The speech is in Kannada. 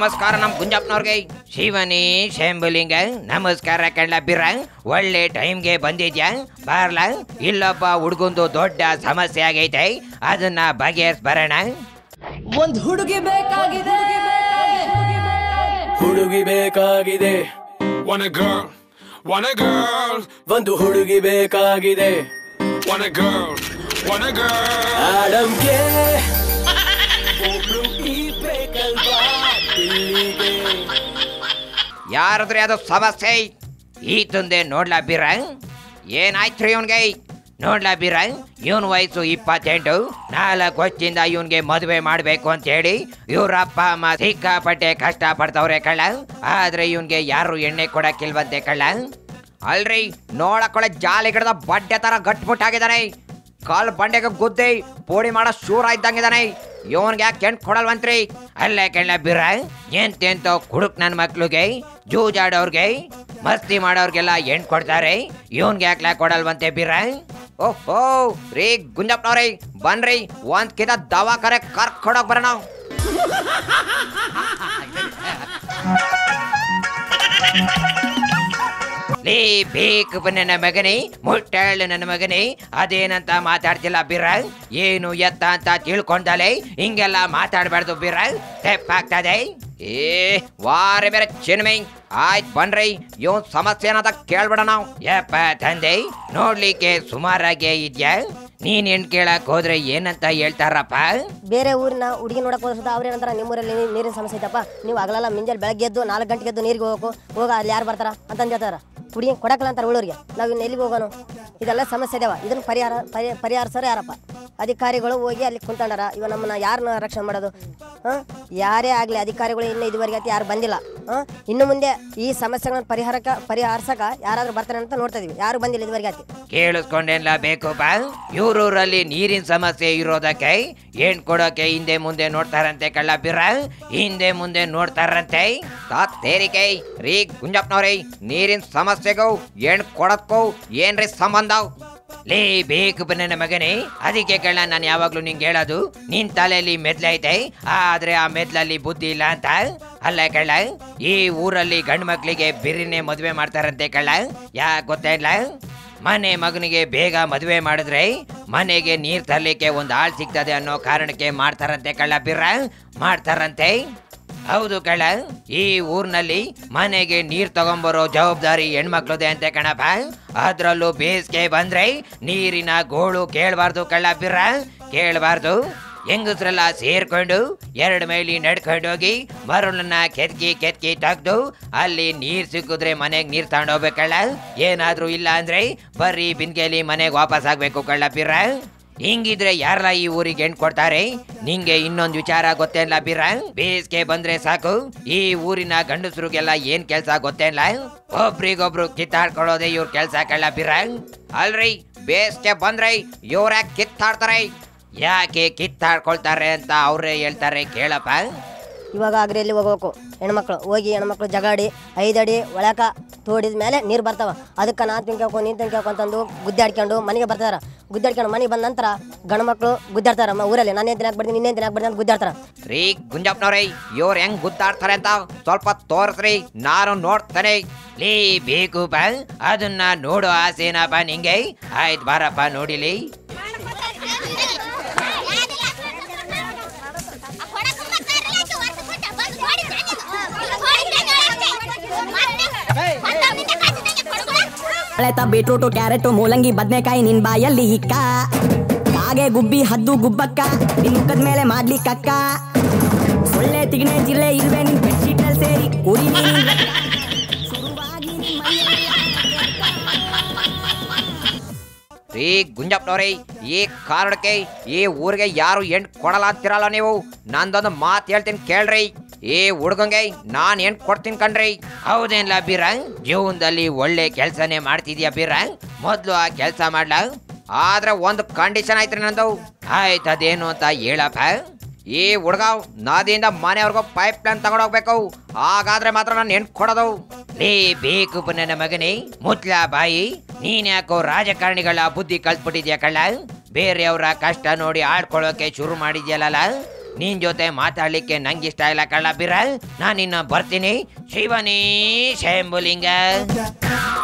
ನಮಸ್ಕಾರ ನಮ್ ಗುಂಜಪ್ಪನವ್ರಿಗೆ ಶಿವನಿ ಶಂಭುಲಿಂಗ ನಮಸ್ಕಾರ ಕಣ್ಲ ಬಿರ ಒಳ್ಳೆ ಟೈಮ್ಗೆ ಬಂದಿದ್ಯಾ ಬಾರ್ಲ ಇಲ್ಲೊಬ್ಬ ಹುಡ್ಗುಂದು ದೊಡ್ಡ ಸಮಸ್ಯೆ ಆಗೈತೆ ಅದನ್ನ ಬಗೆಹರಿಸ್ ಬರೋಣ ಒಂದ್ ಹುಡುಗಿ ಬೇಕಾಗಿದೆ ಹುಡುಗಿ ಬೇಕಾಗಿದೆ Want a girl, want a girl, ಒಂದು ಹುಡುಗಿ ಬೇಕಾಗಿದೆ want a girl, want a girl. ಆಡಂಗೆ ಒಬ್ಳು ಈ ಬೇಕಲ್ವಾ ಇಲ್ಲಿಗೆ ಯಾರದ್ರಿ ಅದು ಸಮಸ್ಯೆ ಈ ತಂದೆ ನೋಡ್ಲಾ ಬೀರ ಏನಾಯ್ತ್ರಿ ಇವನ್ಗೆ ನೋಡ್ಲಾ ಬೀರ ಇವನ್ ವಯಸ್ಸು ಇಪ್ಪತ್ತೆಂಟು ನಾಲ್ಕು ವರ್ಷದಿಂದ ಇವನ್ಗೆ ಮದುವೆ ಮಾಡ್ಬೇಕು ಅಂತ ಹೇಳಿ ಇವ್ರ ಅಪ್ಪ ಅಮ್ಮ ಸಿಕ್ಕಾಪಟ್ಟೆ ಕಷ್ಟ ಪಡ್ತವ್ರೆ ಕಳ್ಳ ಆದ್ರೆ ಇವನ್ಗೆ ಯಾರು ಎಣ್ಣೆ ಕೊಡಕ್ಕಿಲ್ವಂತೆ ಕಳ್ಳ ಅಲ್ರಿ ನೋಡಕೊಳೆ ಜಾಲಿ ಗಿಡದ ಬಡ್ಡೆ ತರ ಗಟ್ಮುಟ್ಟಾಗಿದ್ದಾನೆ ಕಾಲ್ ಬಂಡೆಗೆ ಗುದ್ದಿ ಪೋಡಿ ಮಾಡೋ ಶೂರ ಇದ್ದಂಗಿದಾನೆ ಇವನ್ಗೆ ಯಾಕೆ ಕೆಂಟ್ ಕೊಡಲ್ವಂತ್ರಿ ಅಲ್ಲೇ ಕೆಳ್ಳ ಬಿರ ಎಂತೆಂತೋ ಕುಡುಕ್ ನನ್ನ ಮಕ್ಳಿಗೆ ಜೂಜಾಡೋರ್ಗೆ ಮಸ್ತಿ ಮಾಡೋರ್ಗೆಲ್ಲ ಹೆಣ್ ಕೊಡ್ತಾರೆ ಇವನ್ಗೆ ಯಾಕ್ಲ ಕೊಡಲ್ವಂತೆ ಬಿರ ಓಹೋ ರೀ ಗುಂಜಪ್ಪನವ್ರಿ ಬನ್ರಿ ಒಂದ್ ಕಿತ ದವಾಖಾನೆ ಕರ್ಕೊಡೋಕ್ ಬರೋಣ ಲೇ ಬೇಕು ನನ್ನ ಮಗನೇ ಮುಟ್ಟಾಳು ನನ್ನ ಮಗನೇ ಅದೇನಂತ ಮಾತಾಡ್ತಿಲ್ಲ ಬಿರ ಏನು ಎತ್ತ ಅಂತ ತಿಳ್ಕೊಂಡಲೆ ಹಿಂಗೆಲ್ಲ ಮಾತಾಡ್ಬಾರ್ದು ಬಿರ ತೆಪ್ಪಾಗ್ತದೆ ಏ ವಾರ ಬೇರೆ ಚಿನ್ಮೈ ಆಯ್ತ್ ಬನ್ರಿ ಇವನ್ ಸಮಸ್ಯೆ ಏನಂತ ಕೇಳ್ಬೇಡ ನಾವು ಯಪ್ಪ ತಂದೆ ನೋಡ್ಲಿಕ್ಕೆ ಸುಮಾರಾಗೆ ಇದ್ಯಾ ನೀನ್ ಹೆಣ್ ಕೇಳಕ್ ಹೋದ್ರೆ ಏನಂತ ಹೇಳ್ತಾರಪ್ಪ ಬೇರೆ ಊರಿನ ಹುಡುಗಿ ನೋಡಕ್ ಹೋದ ಅವ್ರೇನಂತಾರ ನಿಮ್ಮೂರಲ್ಲಿ ನೀ- ನೀರಿನ ಸಮಸ್ಯೆ ಐತಪ್ಪ ನೀವು ಆಗಲ್ಲ ಮುಂಜಾನೆ ಬೆಳಗ್ಗೆ ಎದ್ದು ನಾಲ್ಕು ಗಂಟೆಗೆ ಎದ್ದು ನೀರಿಗೆ ಹೋಗಬೇಕು ಹೋಗ ಅಲ್ಲಿ ಯಾರು ಬರ್ತಾರ ಅಂತಂದು ಹೇಳ್ತಾರ ಹುಡುಗಿ ಕೊಡಕಲ್ಲ ಅಂತಾರೆ ಉಳ್ಳೂರಿಗೆ ನಾವು ಇನ್ನು ಎಲ್ಲಿಗೆ ಹೋಗೋಣ ಇದೆಲ್ಲ ಸಮಸ್ಯೆ ಇದಾವ ಇದನ್ನು ಪರಿಹಾರ ಪರಿ- ಪರಿಹರಿಸೋರು ಯಾರಪ್ಪ ಅಧಿಕಾರಿಗಳು ಹೋಗಿ ಅಲ್ಲಿ ಕುಂತ್ಕೊಂಡಾರ ಇವ ನಮ್ಮನ್ನ ಯಾರನ್ನ ರಕ್ಷಣೆ ಮಾಡೋದು ಹಾಂ ಯಾರೇ ಆಗಲಿ ಅಧಿಕಾರಿಗಳು ಇನ್ನು ಇದುವರೆಗೆ ಆಯ್ತು ಯಾರು ಬಂದಿಲ್ಲ ಹಾಂ ಇನ್ನು ಮುಂದೆ ಈ ಸಮಸ್ಯೆಗಳನ್ನ ಪರಿಹಾರಕ್ಕೆ ಪರಿಹರಿಸಕ ಯಾರಾದ್ರೂ ಬರ್ತಾರೆ ಅಂತ ನೋಡ್ತಾ ಇದೀವಿ ಯಾರು ಬಂದಿಲ್ಲ ಇದುವರೆಗೆ ಆಯ್ತು ಕೇಳಿಸ್ಕೊಂಡೇನ್ಲ ಬೇಕು ಬಾ ಇವ್ರೂರಲ್ಲಿ ನೀರಿನ ಸಮಸ್ಯೆ ಇರೋದಕ್ಕೆ ಏನ್ ಕೊಡೋಕೆ ಹಿಂದೆ ಮುಂದೆ ನೋಡ್ತಾರಂತೆ ಕಳ್ಳ ಬಿರ ಹಿಂದೆ ಮುಂದೆ ನೋಡ್ತಾರಂತೆ ತಾತ್ ತೇರಿಕೆ ರೀ ಗುಂಜಪ್ಪನವ್ರಿ ನೀರಿನ ಸಮಸ್ಯೆಗೂ ಏನ್ ಕೊಡಕ್ಕೂ ಏನ್ರಿ ಸಂಬಂಧ ಲೇ ಬೇಕು ನನ್ನ ಮಗನೇ ಅದಕ್ಕೆ ಕಳ್ಳ ನಾನು ಯಾವಾಗ್ಲೂ ನಿಂಗೆ ಹೇಳೋದು ನಿನ್ ತಲೆಯಲ್ಲಿ ಮೆದ್ಲೈತೆ ಆದ್ರೆ ಆ ಮೆದ್ಲಲ್ಲಿ ಬುದ್ಧಿ ಇಲ್ಲ ಅಂತ ಅಲ್ಲ ಕಳ್ಳ ಈ ಊರಲ್ಲಿ ಗಂಡು ಮಕ್ಳಿಗೆ ಬಿರಿನೇ ಮದುವೆ ಮಾಡ್ತಾರಂತೆ ಕಳ್ಳ ಯಾಕೆ ಗೊತ್ತಾ ಇಲ್ಲ ಮನೆ ಮಗನಿಗೆ ಬೇಗ ಮದುವೆ ಮಾಡಿದ್ರೆ ಮನೆಗೆ ನೀರ್ ತರ್ಲಿಕ್ಕೆ ಒಂದು ಆಳ್ ಸಿಗ್ತದೆ ಅನ್ನೋ ಕಾರಣಕ್ಕೆ ಮಾಡ್ತಾರಂತೆ ಕಳ್ಳ ಬಿರ್ರ ಮಾಡ್ತಾರಂತೆ ಹೌದು ಕಳ್ಳ ಈ ಊರ್ನಲ್ಲಿ ಮನೆಗೆ ನೀರ್ ತಗೊಂಬರೋ ಜವಾಬ್ದಾರಿ ಹೆಣ್ಮಕ್ಳದೆ ಅಂತೆ ಕಣಪ್ಪ ಅದ್ರಲ್ಲೂ ಬೇಸಿಗೆ ಬಂದ್ರೆ ನೀರಿನ ಗೋಳು ಕೇಳಬಾರ್ದು ಕಳ್ಳ ಬಿರ್ರ ಕೇಳಬಾರ್ದು ಹೆಂಗಸ್ರೆಲ್ಲ ಸೇರ್ಕೊಂಡು ಎರಡು ಮೈಲಿ ನಡ್ಕೊಂಡು ಹೋಗಿ ಮರಳನ್ನ ಕೆತ್ಕಿ ಕೆತ್ಕಿ ತೆಗ್ದು ಅಲ್ಲಿ ನೀರ್ ಸಿಕ್ಕಿದ್ರೆ ಮನೆಗೆ ನೀರ್ ತಗೊಂಡೋಗ್ಬೇಕಳ್ಳ ಏನಾದ್ರೂ ಇಲ್ಲ ಅಂದ್ರೆ ಬರ್ರಿ ಬಿನ್ಗೆಲಿ ಮನೆಗೆ ವಾಪಸ್ ಆಗ್ಬೇಕು ಕಳ್ಳ ಬಿರ್ರ ಹಿಂಗಿದ್ರೆ ಯಾರಲ್ಲ ಈ ಊರಿಗೆ ಹೆಣ್ ಕೊಡ್ತಾರೆ ನಿಂಗೆ ಇನ್ನೊಂದು ವಿಚಾರ ಗೊತ್ತೇನ್ಲ ಬಿರ ಬೇಸಿಗೆ ಬಂದ್ರೆ ಸಾಕು ಈ ಊರಿನ ಗಂಡಸರಿಗೆಲ್ಲ ಏನ್ ಕೆಲ್ಸ ಗೊತ್ತೇನ್ಲ ಒಬ್ರಿಗೊಬ್ರು ಕಿತ್ತಾಡ್ಕೊಳ್ಳೋದೇ ಇವ್ರ ಕೆಲ್ಸ ಕಳ್ಳ ಬಿರ ಅಲ್ರಿ ಬೇಸಿಗೆ ಬಂದ್ರೆ ಇವ್ರ ಕಿತ್ತಾಡ್ತಾರೆ ಯಾಕೆ ಕಿತ್ತಾಡ್ಕೊಳ್ತಾರೆ ಅಂತ ಅವ್ರೇ ಹೇಳ್ತಾರೆ ಕೇಳಪ್ಪ ಇವಾಗ ಅಗ್ರಿಯಲ್ಲಿ ಹೋಗ್ಬೇಕು ಹೆಣ್ಮಕ್ಳು ಹೋಗಿ ಹೆಣ್ಮಕ್ಳು ಜಗಾಡಿ ಐದಡಿ ಒಳಕ ತೋಡಿದ ಮೇಲೆ ನೀರು ಬರ್ತಾವ ಅದಕ್ಕೆ ನಾನು ತಿನ್ಕೋಕು ನೀನು ತಿನ್ಕೋಕು ಅಂತಂದು ಗುದ್ದಾಡ್ಕೊಂಡು ಮನೆಗೆ ಬರ್ತಾರ ಗುದ್ದಾಡ್ಕೊಂಡು ಮನೆಗೆ ಬಂದ ನಂತರ ಗಂಡು ಮಕ್ಕಳು ಗುದ್ದಾಡ್ತಾರ ಮ- ಊರಲ್ಲಿ ನಾನೇನು ತಿನ್ನಕ್ಕೆ ಬರ್ತೀನಿ ಇನ್ನೇನು ತಿನ್ನಕ್ಕೆ ಬರ್ತೀನಿ ಅಂತ ಗುದ್ದಾಡ್ತಾರ ರೀ ಗುಂಜಪ್ಪನವ್ರೇ ಇವ್ರು ಹೆಂಗ್ ಗುದ್ದಾಡ್ತಾರೆ ಅಂತ ಸ್ವಲ್ಪ ತೋರಿಸ್ರಿ ನಾನು ನೋಡ್ತಾನೆ ಲೇ ಬೇಕು ಬಾ ಅದನ್ನ ನೋಡೋ ಆಸೆನಪ್ಪ ನಿಂಗೆ ಆಯ್ತು ಬಾರಪ್ಪ ನೋಡಿಲಿ ಹಳೆತ ಬೀಟ್ರೂಟು ಕ್ಯಾರೆಟು ಮೂಲಂಗಿ ಬದ್ನೆಕಾಯಿ ನಿನ್ ಬಾಯಲ್ಲಿ ಇಕ್ಕ ಕಾಗೆ ಗುಬ್ಬಿ ಹದ್ದು ಗುಬ್ಬಕ್ಕ ನಿನ್ ಮುಖದ ಮೇಲೆ ಮಾಡ್ಲಿಕ್ಕಕ್ಕ ಸೊಳ್ಳೆ ತಿಗಣೆ ಜಿಲ್ಲೆ ಇರುವೆ ನಿನ್ ಬೆಡ್ಶೀಟಲ್ಲಿ ಸೇರಿ ಕುರಿ ನೀನಿನ್ ರಕ್ತ. ಶುರುವಾಗಿ ನಿನ್ ಮೈಯೆಲ್ಲ ರೀ ಗುಂಜಪ್ಪನವ್ರೇ ಈ ಕಾರಣಕ್ಕೆ ಈ ಊರಿಗೆ ಯಾರು ಎಂಟ್ ಕೊಡಲ್ಲ ಅಂತಿರಲ್ಲ ನೀವು ನಂದೊಂದು ಮಾತು ಹೇಳ್ತೀನಿ ಕೇಳ್ರಿ ಈ ಹುಡ್ಗಂಗೆ ನಾನ್ ಎಂಟ್ ಕೊಡ್ತೀನಿ ಕಣ್ರಿ ಹೌದೇನ್ಲ ಬೀರ ಜೀವನದಲ್ಲಿ ಒಳ್ಳೆ ಕೆಲ್ಸನೇ ಮಾಡ್ತಿದ್ಯಾ ಬೀರ ಮೊದ್ಲು ಆ ಕೆಲ್ಸ ಮಾಡ್ಲ ಆದ್ರೆ ಒಂದು ಕಂಡೀಷನ್ ಐತ್ರಿ ನಂದು ಆಯ್ತು ಅದೇನು ಅಂತ ಹೇಳಪ್ಪ ಈ ಹುಡ್ಗ ನದಿಯಿಂದ ಮನೆಯವ್ರಿಗೂ ಪೈಪ್ ಲೈನ್ ತಗೊಂಡೋಗ್ಬೇಕು ಹಾಗಾದ್ರೆ ಮಾತ್ರ ನಾನು ಹೆಣ್ ಕೊಡೋದು ಲೇ ಬೇಕು ನನ್ನ ಮಗನೇ ಮುತ್ಲ ಬಾಯಿ ನೀನ್ ಯಾಕೋ ರಾಜಕಾರಣಿಗಳ ಬುದ್ಧಿ ಕಲ್ತ್ಬಿಟ್ಟಿದ್ಯಾ ಕಳ್ಳ ಬೇರೆಯವರ ಕಷ್ಟ ನೋಡಿ ಆಡ್ಕೊಳ್ಳೋಕೆ ಶುರು ಮಾಡಿದ್ಯಲ್ಲ ನಿನ್ ಜೊತೆ ಮಾತಾಡ್ಲಿಕ್ಕೆ ನಂಗೆ ಇಷ್ಟ ಇಲ್ಲ ಕಳ್ಳ ಬೀರ ನಾನಿನ್ನ ಬರ್ತೀನಿ ಶಿವನೇ ಶಂಭುಲಿಂಗ